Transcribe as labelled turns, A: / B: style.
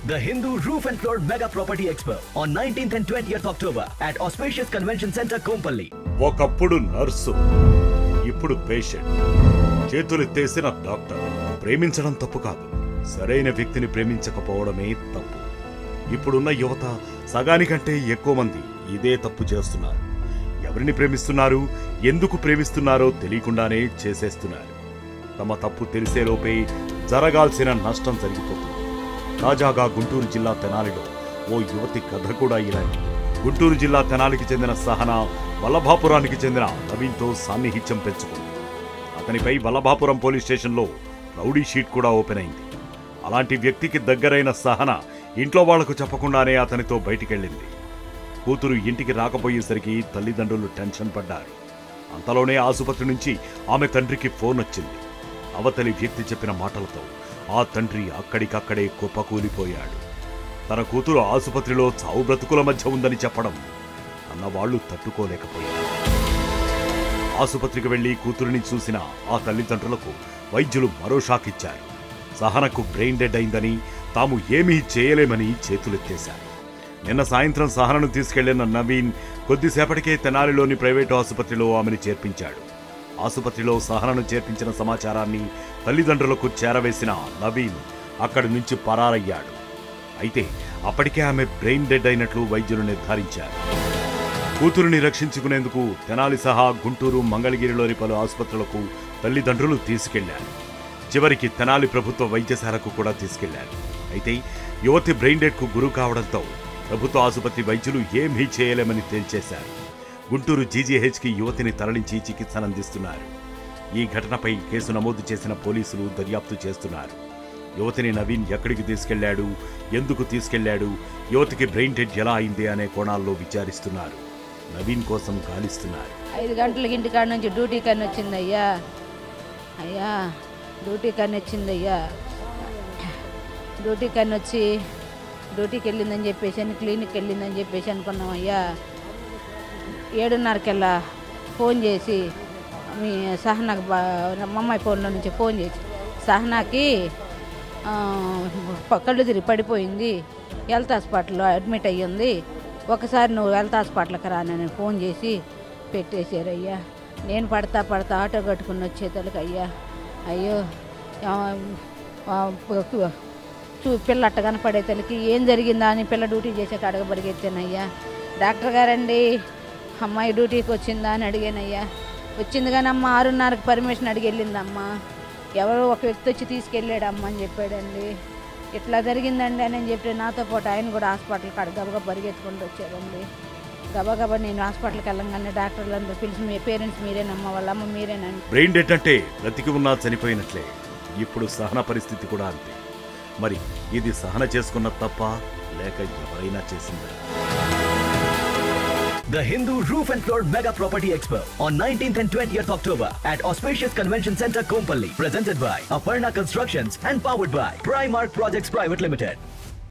A: The Hindu Roof and Floor Mega Property Expo on 19th and 20th October at Auspicious Convention Center, Kompally.
B: ఒకప్పుడు nurse ఇప్పుడు patient చేతులెత్తేసిన doctor ప్రేమించడం తప్పు కాదు సరైన వ్యక్తిని ప్రేమించకపోవడమే తప్పు ఇప్పుడున్న యువత సగానికంటే ఎక్కువ మంది ఇదే తప్పు చేస్తున్నారు ఎవరిని ప్రేమిస్తున్నారు ఎందుకు ప్రేమిస్తున్నారో తెలియకుండానే చేసేస్తున్నారు తమ తప్పు తెలిసేలోపే జరగాల్సిన నష్టం జరిగిపోతుంది తాజాగా గుంటూరు జిల్లా తెనాలిలో ఓ యువతి కథ కూడా ఇలాంటి గుంటూరు జిల్లా తెనాలికి చెందిన సహన వల్లభాపురానికి చెందిన నవీన్తో సాన్నిహిత్యం పెంచుకుంది అతనిపై వల్లభాపురం పోలీస్ స్టేషన్లో రౌడీ షీట్ కూడా ఓపెన్ అయింది అలాంటి వ్యక్తికి దగ్గరైన సహన ఇంట్లో వాళ్లకు చెప్పకుండానే అతనితో బయటికెళ్ళింది కూతురు ఇంటికి రాకపోయేసరికి తల్లిదండ్రులు టెన్షన్ పడ్డారు అంతలోనే ఆసుపత్రి నుంచి ఆమె తండ్రికి ఫోన్ వచ్చింది అవతలి వ్యక్తి చెప్పిన మాటలతో ఆ తండ్రి అక్కడికక్కడే కుప్పకూలిపోయాడు తన కూతురు ఆసుపత్రిలో చావు బ్రతుకుల మధ్య ఉందని చెప్పడం అన్నవాళ్లు తట్టుకోలేకపోయారు ఆసుపత్రికి వెళ్లి కూతురిని చూసిన ఆ తల్లిదండ్రులకు వైద్యులు మరో షాక్ ఇచ్చారు సహనకు బ్రెయిన్ డెడ్ అయిందని తాము ఏమీ చేయలేమని చేతులెత్తేశారు నిన్న సాయంత్రం సహనను తీసుకెళ్లిన నవీన్ కొద్దిసేపటికే తెనాలిలోని ప్రైవేటు ఆసుపత్రిలో ఆమెను చేర్పించాడు ఆసుపత్రిలో సహనను చేర్పించిన సమాచారాన్ని తల్లిదండ్రులకు చేరవేసిన నవీన్ అక్కడి నుంచి పరారయ్యాడు అయితే అప్పటికే ఆమె బ్రెయిన్ డెడ్ అయినట్లు వైద్యులు నిర్ధారించారు కూతురుని రక్షించుకునేందుకు తెనాలి సహా గుంటూరు మంగళగిరిలోని పలు ఆసుపత్రులకు తల్లిదండ్రులు తీసుకెళ్లారు చివరికి తెనాలి ప్రభుత్వ వైద్యశాలకు కూడా తీసుకెళ్లారు అయితే యువతి బ్రెయిన్ డెడ్కు గురి కావడంతో ప్రభుత్వ ఆసుపత్రి వైద్యులు ఏమీ చేయలేమని తేల్చేశారు గుంటూరు జీజీహెచ్కి యువతిని తరలించి చికిత్సనందిస్తున్నారు ఈ ఘటనపై కేసు నమోదు చేసిన పోలీసులు దర్యాప్తు చేస్తున్నారు యువతిని నవీన్ ఎక్కడికి తీసుకెళ్లాడు ఎందుకు తీసుకెళ్లాడు యువతికి బ్రెయిన్ డెడ్ ఎలా అయింది అనే కోణాల్లో విచారిస్తున్నారు నవీన్ కోసం గాలిస్తున్నారు
C: ఐదు గంటలకి ఇంటికాడ నుంచి డ్యూటీ కని వచ్చింది అయ్యా అయ్యా డ్యూటీ కని వచ్చింది అయ్యా డ్యూటీ కని వచ్చి డ్యూటీకి వెళ్ళిందని చెప్పేసి అని క్లినిక్కి వెళ్ళిందని చెప్పేసి అనుకున్నాం అయ్యా ఏడున్నరకెల్లా ఫోన్ చేసి మీ సహనాకు బా మా అమ్మాయి ఫోన్లో నుంచి ఫోన్ చేసి సహనాకి ఆ, ప- కళ్ళు తిరిగి పడిపోయింది హెల్త్ హాస్పిటల్లో అడ్మిట్ అయ్యింది ఒకసారి నువ్వు హెల్త్ హాస్పిటల్కి రానని ఫోన్ చేసి పెట్టేశారు అయ్యా నేను పడతా పడతా ఆటో కట్టుకుని వచ్చేతలకి అయ్యా అయ్యో ఆ, ఆ, ప- చూ పిల్ల అట్ట కనపడేతలకి ఏం జరిగిందా అని పిల్ల డ్యూటీ చేసే కాడగ పరిగెత్తానయ్యా డాక్టర్ గారండి అమ్మాయి డ్యూటీకి వచ్చిందా అని అడిగానయ్యా వచ్చింది కానీ అమ్మ ఆరున్నరకు పర్మిషన్ అడిగి వెళ్ళిందమ్మా ఎవరో ఒక వ్యక్తి వచ్చి తీసుకెళ్ళాడమ్మా అని చెప్పాడండి ఇట్లా జరిగిందండి అని చెప్పి నాతో పాటు ఆయన కూడా హాస్పిటల్ కాడ గబగబా పరిగెత్తుకుంటూ వచ్చారండి గబగబా నేను హాస్పిటల్కి వెళ్ళంగానే డాక్టర్లు అందరూ పిలిచి మీ పేరెంట్స్ మీరేనమ్మా వాళ్ళ అమ్మ మీరేనండి
B: బ్రెయిన్ డెడ్ అంటే బ్రతికి ఉన్నా చనిపోయినట్లే ఇప్పుడు సహన పరిస్థితి కూడా అంతే మరి ఇది సహన చేసుకున్న తప్ప లేక ఎవరైనా చేసిందా
A: The Hindu Roof and Floor Mega Property Expo on 19th and 20th October at Auspicious Convention Center, Kompally. Presented by Aparna Constructions and powered by Primark Projects Private Limited.